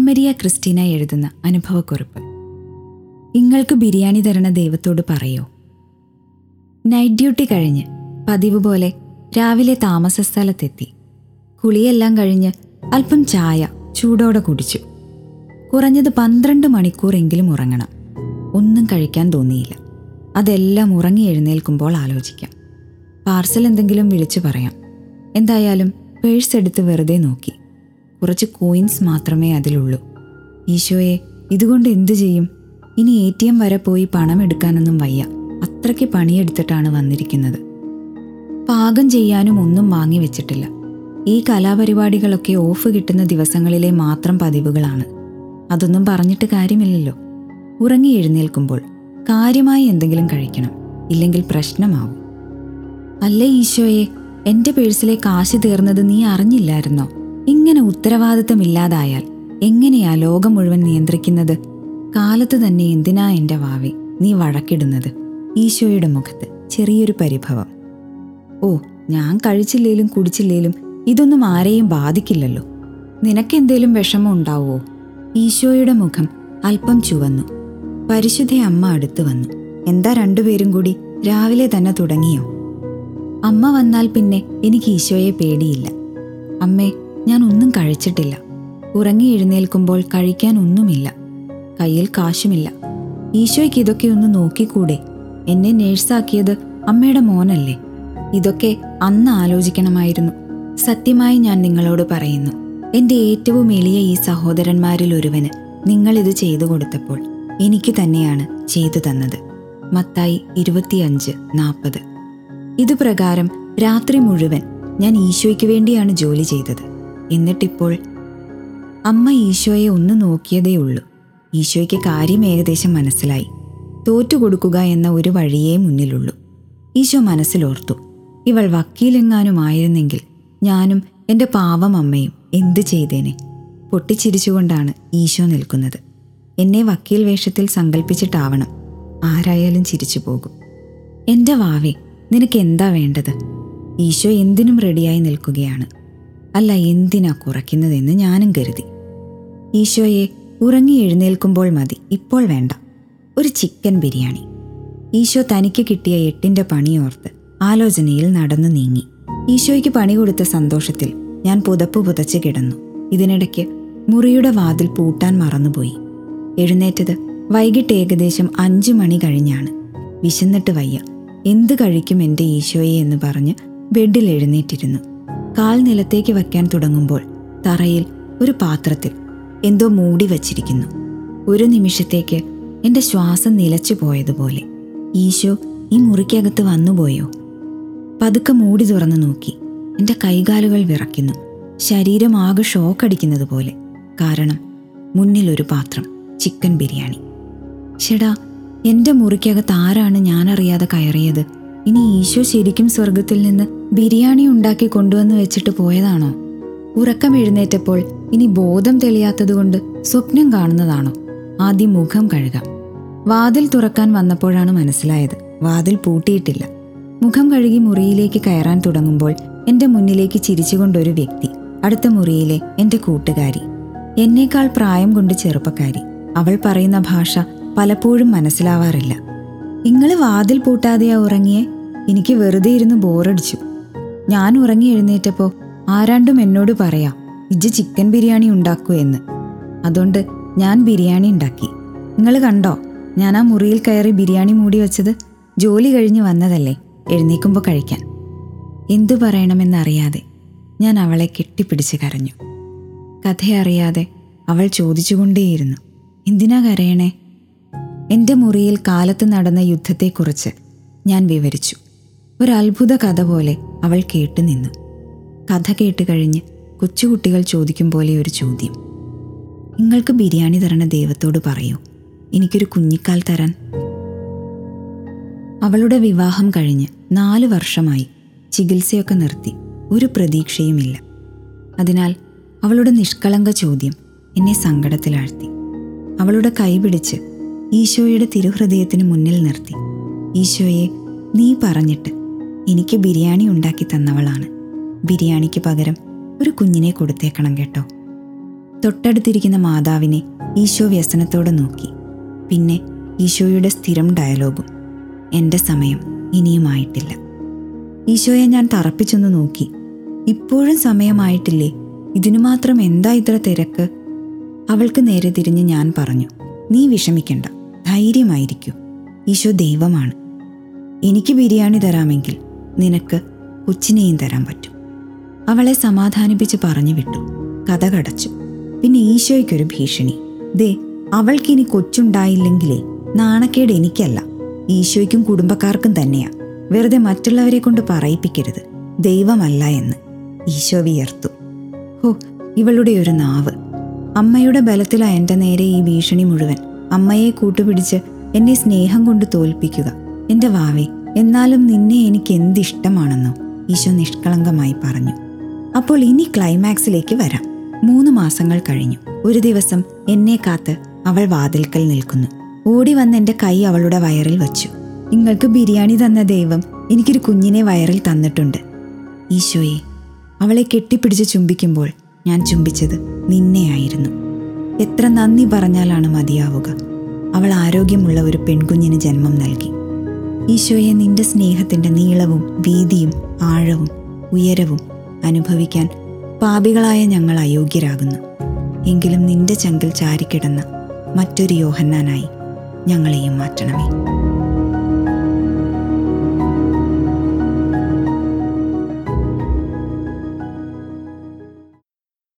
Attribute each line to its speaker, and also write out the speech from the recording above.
Speaker 1: Ann Maria Christina എഴുതുന്ന അനുഭവക്കുറിപ്പ് ഇങ്ങൾക്ക് ബിരിയാണി തരണ ദൈവത്തോട് പറയോ നൈറ്റ് ഡ്യൂട്ടി കഴിഞ്ഞ് പതിവ് പോലെ രാവിലെ താമസ സ്ഥലത്തെത്തി കുളിയെല്ലാം കഴിഞ്ഞ് അല്പം ചായ ചൂടോടെ കുടിച്ചു കുറഞ്ഞത് പന്ത്രണ്ട് മണിക്കൂറെങ്കിലും ഉറങ്ങണം ഒന്നും കഴിക്കാൻ തോന്നിയില്ല അതെല്ലാം ഉറങ്ങി എഴുന്നേൽക്കുമ്പോൾ ആലോചിക്കാം പാർസൽ എന്തെങ്കിലും വിളിച്ചു പറയാം എന്തായാലും പേഴ്സ് എടുത്ത് വെറുതെ നോക്കി കുറച്ച് കോയിൻസ് മാത്രമേ അതിലുള്ളൂ ഈശോയെ ഇതുകൊണ്ട് എന്തു ചെയ്യും ഇനി എ ടി എം വരെ പോയി പണം എടുക്കാനൊന്നും വയ്യ അത്രയ്ക്ക് പണിയെടുത്തിട്ടാണ് വന്നിരിക്കുന്നത് പാകം ചെയ്യാനും ഒന്നും വാങ്ങി വെച്ചിട്ടില്ല ഈ കലാപരിപാടികളൊക്കെ ഓഫ് കിട്ടുന്ന ദിവസങ്ങളിലെ മാത്രം പതിവുകളാണ് അതൊന്നും പറഞ്ഞിട്ട് കാര്യമില്ലല്ലോ ഉറങ്ങി എഴുന്നേൽക്കുമ്പോൾ കാര്യമായി എന്തെങ്കിലും കഴിക്കണം ഇല്ലെങ്കിൽ പ്രശ്നമാവും അല്ലേ ഈശോയെ എന്റെ പേഴ്സിലെ കാശ് തീർന്നത് നീ അറിഞ്ഞില്ലായിരുന്നോ ഇങ്ങനെ ഉത്തരവാദിത്തമില്ലാതായാൽ എങ്ങനെയാ ലോകം മുഴുവൻ നിയന്ത്രിക്കുന്നത് കാലത്ത് തന്നെ എന്തിനാ എന്റെ വാവെ നീ വഴക്കിടുന്നത് ഈശോയുടെ മുഖത്ത് ചെറിയൊരു പരിഭവം ഓ ഞാൻ കഴിച്ചില്ലേലും കുടിച്ചില്ലേലും ഇതൊന്നും ആരെയും ബാധിക്കില്ലല്ലോ നിനക്കെന്തേലും വിഷമം ഉണ്ടാവോ ഈശോയുടെ മുഖം അല്പം ചുവന്നു പരിശുദ്ധ അമ്മ അടുത്തു വന്നു എന്താ രണ്ടുപേരും കൂടി രാവിലെ തന്നെ തുടങ്ങിയോ അമ്മ വന്നാൽ പിന്നെ എനിക്ക് ഈശോയെ പേടിയില്ല അമ്മേ ഞാൻ ഒന്നും കഴിച്ചിട്ടില്ല ഉറങ്ങി എഴുന്നേൽക്കുമ്പോൾ കഴിക്കാൻ ഒന്നുമില്ല കയ്യിൽ കാശുമില്ല ഈശോയ്ക്ക് ഇതൊക്കെ ഒന്ന് നോക്കിക്കൂടെ എന്നെ നേഴ്സാക്കിയത് അമ്മയുടെ മോനല്ലേ ഇതൊക്കെ അന്ന് ആലോചിക്കണമായിരുന്നു സത്യമായി ഞാൻ നിങ്ങളോട് പറയുന്നു എന്റെ ഏറ്റവും എളിയ ഈ സഹോദരന്മാരിൽ ഒരുവന് നിങ്ങൾ ഇത് ചെയ്തു കൊടുത്തപ്പോൾ എനിക്ക് തന്നെയാണ് ചെയ്തു തന്നത് മത്തായി ഇരുപത്തിയഞ്ച് നാൽപ്പത് ഇതുപ്രകാരം രാത്രി മുഴുവൻ ഞാൻ ഈശോയ്ക്ക് വേണ്ടിയാണ് ജോലി ചെയ്തത് എന്നിട്ടിപ്പോൾ അമ്മ ഈശോയെ ഒന്ന് നോക്കിയതേ ഉള്ളൂ ഈശോയ്ക്ക് കാര്യം ഏകദേശം മനസ്സിലായി തോറ്റുകൊടുക്കുക എന്ന ഒരു വഴിയേ മുന്നിലുള്ളൂ ഈശോ മനസ്സിലോർത്തു ഇവൾ വക്കീലെങ്ങാനുമായിരുന്നെങ്കിൽ ഞാനും എൻ്റെ പാവം അമ്മയും എന്തു ചെയ്തേനെ പൊട്ടിച്ചിരിച്ചുകൊണ്ടാണ് ഈശോ നിൽക്കുന്നത് എന്നെ വക്കീൽ വേഷത്തിൽ സങ്കല്പിച്ചിട്ടാവണം ആരായാലും ചിരിച്ചു പോകും എൻ്റെ വാവേ നിനക്ക് എന്താ വേണ്ടത് ഈശോ എന്തിനും റെഡിയായി നിൽക്കുകയാണ് അല്ല എന്തിനാ കുറയ്ക്കുന്നതെന്ന് ഞാനും കരുതി ഈശോയെ ഉറങ്ങി എഴുന്നേൽക്കുമ്പോൾ മതി ഇപ്പോൾ വേണ്ട ഒരു ചിക്കൻ ബിരിയാണി ഈശോ തനിക്ക് കിട്ടിയ എട്ടിന്റെ പണിയോർത്ത് ആലോചനയിൽ നടന്നു നീങ്ങി ഈശോയ്ക്ക് പണി കൊടുത്ത സന്തോഷത്തിൽ ഞാൻ പുതപ്പ് പുതച്ച് കിടന്നു ഇതിനിടയ്ക്ക് മുറിയുടെ വാതിൽ പൂട്ടാൻ മറന്നുപോയി എഴുന്നേറ്റത് വൈകിട്ട് ഏകദേശം അഞ്ചു മണി കഴിഞ്ഞാണ് വിശന്നിട്ട് വയ്യ എന്ത് കഴിക്കും എൻ്റെ ഈശോയെ എന്ന് പറഞ്ഞ് ബെഡിൽ എഴുന്നേറ്റിരുന്നു കാൽ നിലത്തേക്ക് വയ്ക്കാൻ തുടങ്ങുമ്പോൾ തറയിൽ ഒരു പാത്രത്തിൽ എന്തോ മൂടി വച്ചിരിക്കുന്നു ഒരു നിമിഷത്തേക്ക് എൻ്റെ ശ്വാസം നിലച്ചു പോയതുപോലെ ഈശോ ഈ മുറിക്കകത്ത് വന്നുപോയോ പതുക്കെ മൂടി തുറന്നു നോക്കി എൻ്റെ കൈകാലുകൾ വിറയ്ക്കുന്നു ശരീരം ആകെ ഷോക്കടിക്കുന്നത് പോലെ കാരണം മുന്നിൽ ഒരു പാത്രം ചിക്കൻ ബിരിയാണി ഷെടാ എൻ്റെ മുറിക്കകത്ത് ആരാണ് ഞാനറിയാതെ കയറിയത് ഇനി ഈശോ ശരിക്കും സ്വർഗത്തിൽ നിന്ന് ബിരിയാണി ഉണ്ടാക്കി കൊണ്ടുവന്ന് വെച്ചിട്ട് പോയതാണോ ഉറക്കം എഴുന്നേറ്റപ്പോൾ ഇനി ബോധം തെളിയാത്തതുകൊണ്ട് സ്വപ്നം കാണുന്നതാണോ ആദ്യം മുഖം കഴുകാം വാതിൽ തുറക്കാൻ വന്നപ്പോഴാണ് മനസ്സിലായത് വാതിൽ പൂട്ടിയിട്ടില്ല മുഖം കഴുകി മുറിയിലേക്ക് കയറാൻ തുടങ്ങുമ്പോൾ എന്റെ മുന്നിലേക്ക് ചിരിച്ചുകൊണ്ടൊരു വ്യക്തി അടുത്ത മുറിയിലെ എന്റെ കൂട്ടുകാരി എന്നേക്കാൾ പ്രായം കൊണ്ട് ചെറുപ്പക്കാരി അവൾ പറയുന്ന ഭാഷ പലപ്പോഴും മനസ്സിലാവാറില്ല ഇങ്ങള് വാതിൽ പൂട്ടാതെയാ ഉറങ്ങിയേ എനിക്ക് വെറുതെ ഇരുന്ന് ബോറടിച്ചു ഞാൻ ഉറങ്ങി എഴുന്നേറ്റപ്പോ ആരാണ്ടും എന്നോട് പറയാ ഇജ്ജ് ചിക്കൻ ബിരിയാണി ഉണ്ടാക്കൂ എന്ന് അതുകൊണ്ട് ഞാൻ ബിരിയാണി ഉണ്ടാക്കി നിങ്ങൾ കണ്ടോ ഞാൻ ആ മുറിയിൽ കയറി ബിരിയാണി മൂടി വെച്ചത് ജോലി കഴിഞ്ഞ് വന്നതല്ലേ എഴുന്നേക്കുമ്പോൾ കഴിക്കാൻ എന്തു പറയണമെന്നറിയാതെ ഞാൻ അവളെ കെട്ടിപ്പിടിച്ച് കരഞ്ഞു കഥയറിയാതെ അവൾ ചോദിച്ചുകൊണ്ടേയിരുന്നു എന്തിനാ കരയണേ എൻ്റെ മുറിയിൽ കാലത്ത് നടന്ന യുദ്ധത്തെക്കുറിച്ച് ഞാൻ വിവരിച്ചു ഒരു അത്ഭുത കഥ പോലെ അവൾ കേട്ടുനിന്നു കഥ കേട്ട് കഴിഞ്ഞ് കൊച്ചുകുട്ടികൾ ചോദിക്കും പോലെ ഒരു ചോദ്യം നിങ്ങൾക്ക് ബിരിയാണി തരണ ദൈവത്തോട് പറയൂ എനിക്കൊരു കുഞ്ഞിക്കാൽ തരാൻ അവളുടെ വിവാഹം കഴിഞ്ഞ് നാല് വർഷമായി ചികിത്സയൊക്കെ നിർത്തി ഒരു പ്രതീക്ഷയുമില്ല അതിനാൽ അവളുടെ നിഷ്കളങ്ക ചോദ്യം എന്നെ സങ്കടത്തിലാഴ്ത്തി അവളുടെ കൈ പിടിച്ച് ഈശോയുടെ തിരുഹൃദയത്തിന് മുന്നിൽ നിർത്തി ഈശോയെ നീ പറഞ്ഞിട്ട് എനിക്ക് ബിരിയാണി ഉണ്ടാക്കി തന്നവളാണ് ബിരിയാണിക്ക് പകരം ഒരു കുഞ്ഞിനെ കൊടുത്തേക്കണം കേട്ടോ തൊട്ടടുത്തിരിക്കുന്ന മാതാവിനെ ഈശോ വ്യസനത്തോടെ നോക്കി പിന്നെ ഈശോയുടെ സ്ഥിരം ഡയലോഗും എൻ്റെ സമയം ഇനിയുമായിട്ടില്ല ഈശോയെ ഞാൻ തറപ്പിച്ചൊന്ന് നോക്കി ഇപ്പോഴും സമയമായിട്ടില്ലേ ഇതിനു മാത്രം എന്താ ഇത്ര തിരക്ക് അവൾക്ക് നേരെ തിരിഞ്ഞ് ഞാൻ പറഞ്ഞു നീ വിഷമിക്കണ്ട ധൈര്യമായിരിക്കൂ ഈശോ ദൈവമാണ് എനിക്ക് ബിരിയാണി തരാമെങ്കിൽ നിനക്ക് കൊച്ചിനെയും തരാൻ പറ്റും അവളെ സമാധാനിപ്പിച്ച് പറഞ്ഞു വിട്ടു കഥ കടച്ചു പിന്നെ ഈശോയ്ക്കൊരു ഭീഷണി ദേ അവൾക്കിനി കൊച്ചുണ്ടായില്ലെങ്കിലേ നാണക്കേട് എനിക്കല്ല ഈശോയ്ക്കും കുടുംബക്കാർക്കും തന്നെയാ വെറുതെ മറ്റുള്ളവരെ കൊണ്ട് പറയിപ്പിക്കരുത് ദൈവമല്ല എന്ന് ഈശോ വിയർത്തു ഹോ ഇവളുടെ ഒരു നാവ് അമ്മയുടെ ബലത്തിലാ എൻ്റെ നേരെ ഈ ഭീഷണി മുഴുവൻ അമ്മയെ കൂട്ടുപിടിച്ച് എന്നെ സ്നേഹം കൊണ്ട് തോൽപ്പിക്കുക എൻ്റെ വാവേ എന്നാലും നിന്നെ എനിക്ക് എന്തിഷ്ടമാണെന്നോ ഈശോ നിഷ്കളങ്കമായി പറഞ്ഞു അപ്പോൾ ഇനി ക്ലൈമാക്സിലേക്ക് വരാം മൂന്ന് മാസങ്ങൾ കഴിഞ്ഞു ഒരു ദിവസം എന്നെ കാത്ത് അവൾ വാതിൽക്കൽ നിൽക്കുന്നു ഓടി വന്ന് എൻ്റെ കൈ അവളുടെ വയറിൽ വച്ചു നിങ്ങൾക്ക് ബിരിയാണി തന്ന ദൈവം എനിക്കൊരു കുഞ്ഞിനെ വയറിൽ തന്നിട്ടുണ്ട് ഈശോയെ അവളെ കെട്ടിപ്പിടിച്ച് ചുംബിക്കുമ്പോൾ ഞാൻ ചുംബിച്ചത് നിന്നെയായിരുന്നു എത്ര നന്ദി പറഞ്ഞാലാണ് മതിയാവുക അവൾ ആരോഗ്യമുള്ള ഒരു പെൺകുഞ്ഞിന് ജന്മം നൽകി ഈശോയെ നിന്റെ സ്നേഹത്തിൻ്റെ നീളവും വീതിയും ആഴവും ഉയരവും അനുഭവിക്കാൻ പാപികളായ ഞങ്ങൾ അയോഗ്യരാകുന്നു എങ്കിലും നിന്റെ ചങ്കിൽ ചാരിക്കിടന്ന മറ്റൊരു യോഹന്നാനായി ഞങ്ങളെയും മാറ്റണമേ